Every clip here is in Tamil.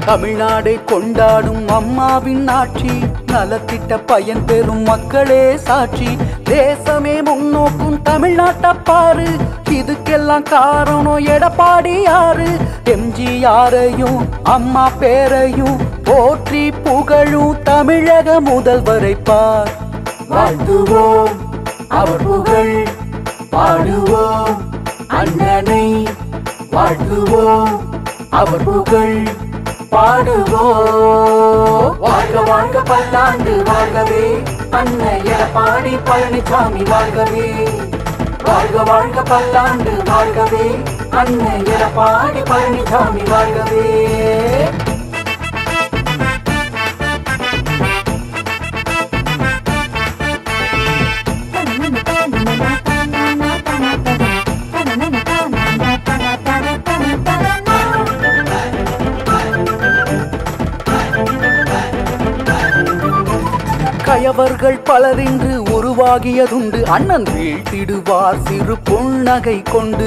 தமிழ்நாடை கொண்டாடும் அம்மாவின் ஆட்சி நலத்திட்ட பயன் பெறும் மக்களே சாட்சி தேசமே முன்னோக்கும் தமிழ்நாட்டை பாரு இதுக்கெல்லாம் காரணம் எடப்பாடி யாரு எம்ஜிஆரையும் அம்மா பேரையும் போற்றி புகழும் தமிழக முதல்வரை பார் வாழ்த்துவோம் அவர் புகழ் பாடுவோம் அண்ணனை வாழ்த்துவோம் அவர் புகழ் பாடுவோம் வாழ்க வாழ்க பல்லாண்டு வாழ்கவே அன்னை எடப்பாடி பழனிசாமி வாழ்கவே வாழ்க வாழ்க பல்லாண்டு வாழ்கவே அன்னை எடப்பாடி பழனிசாமி வாழ்கவே கயவர்கள் பலரின்று உருவாகியதுண்டு அண்ணன் வீழ்த்திடுவார் சிறு புன்னகை கொண்டு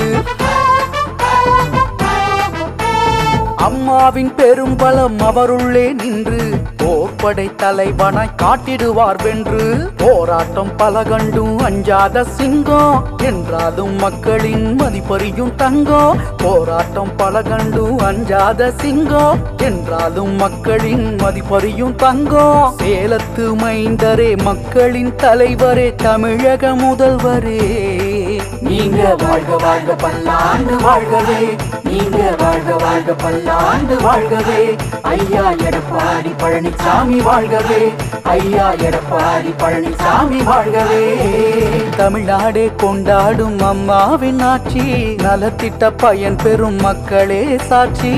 அம்மாவின் பெரும் பலம் அவருள்ளே நின்று போர்ப்படை தலைவனாய் காட்டிடுவார் வென்று போராட்டம் பல கண்டும் அஞ்சாத சிங்கம் என்றாலும் மக்களின் மதிப்பறியும் தங்கம் போராட்டம் பல கண்டும் அஞ்சாத சிங்கம் என்றாலும் மக்களின் மதிப்பறியும் தங்கம் சேலத்து மைந்தரே மக்களின் தலைவரே தமிழக முதல்வரே நீங்க வாழ்க வாழ்க பல்லாண்டு வாழ்கவே நீங்க வாழ்க வாழ்க பல்லாண்டு வாழ்கவே ஐயா எடப்பாடி பழனிசாமி வாழ்கவே ஐயா எடப்பாடி பழனிசாமி வாழ்கவே தமிழ்நாடே கொண்டாடும் அம்மாவின் ஆட்சி நலத்திட்ட பயன் பெறும் மக்களே சாட்சி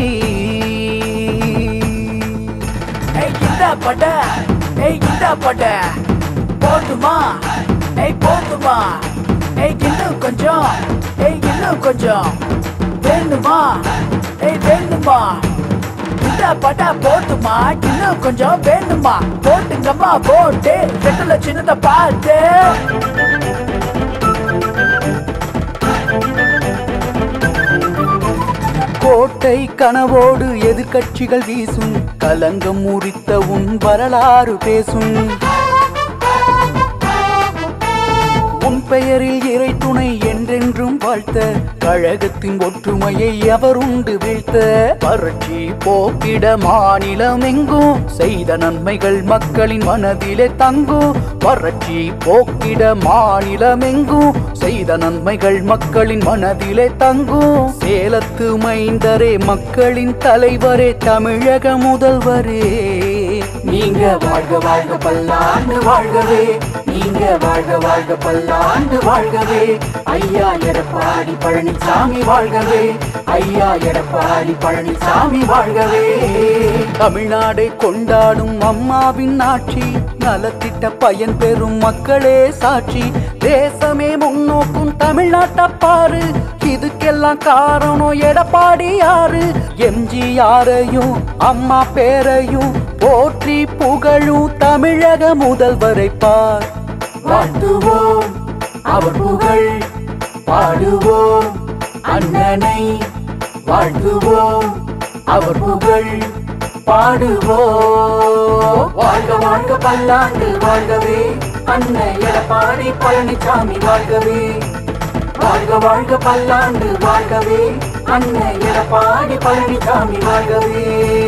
ஏய் இந்த பட ஏய் இந்த பட போதுமா ஏய் போதுமா ஏய் இன்னும் கொஞ்சம் ஏய் இன்னும் கொஞ்சம் வேணுமா ஏய் வேணுமா இந்த பட போதுமா இன்னும் கொஞ்சம் வேணுமா போட்டுங்கம்மா போட்டு ரெண்டுல சின்னத பார்த்து கோட்டை கனவோடு எதிர்க்கட்சிகள் வீசும் கலங்கம் முறித்த உன் வரலாறு பேசும் உன் பெயரில் இறை துணை என்றென்றும் வாழ்த்த கழகத்தின் ஒற்றுமையை எவருண்டு வீழ்த்த வறட்சி போக்கிட மாநிலம் எங்கும் செய்த நன்மைகள் மக்களின் மனதிலே தங்கும் வறட்சி போக்கிட மாநிலம் எங்கும் செய்த நன்மைகள் மக்களின் மனதிலே தங்கும் சேலத்து மைந்தரே மக்களின் தலைவரே தமிழக முதல்வரே நீங்க வாழ்க வாழ்க பல்லாண்டு வாழ்கவே நீங்க வாழ்க வாழ்க பல்லாண்டு வாழ்கவே ஐயா எடப்பாடி பழனிசாமி வாழ்கவே ஐயா எடப்பாடி பழனிசாமி வாழ்கவே தமிழ்நாடை கொண்டாடும் அம்மாவின் ஆட்சி நலத்திட்ட பயன் பெறும் மக்களே சாட்சி தேசமே முன்னோக்கும் தமிழ்நாட்டை பாரு இதுக்கெல்லாம் காரணம் எடப்பாடி யாரு எம்ஜிஆரையும் அம்மா பேரையும் போற்றி புகழும் தமிழக முதல்வரை பார் வாழ்த்துவோம் அவர் புகழ் பாடுவோம் அண்ணனை வாழ்த்துவோம் அவர் புகழ் பாடுவோம் வாழ்க வாழ்க பல்லாண்டு வாழ்கவே அன்னை எடப்பாடி பழனிசாமி வாழ்கவே வாழ்க வாழ்க பல்லாண்டு வாழ்கவே அன்னை எடப்பாடி பழனிசாமி வாழ்கவே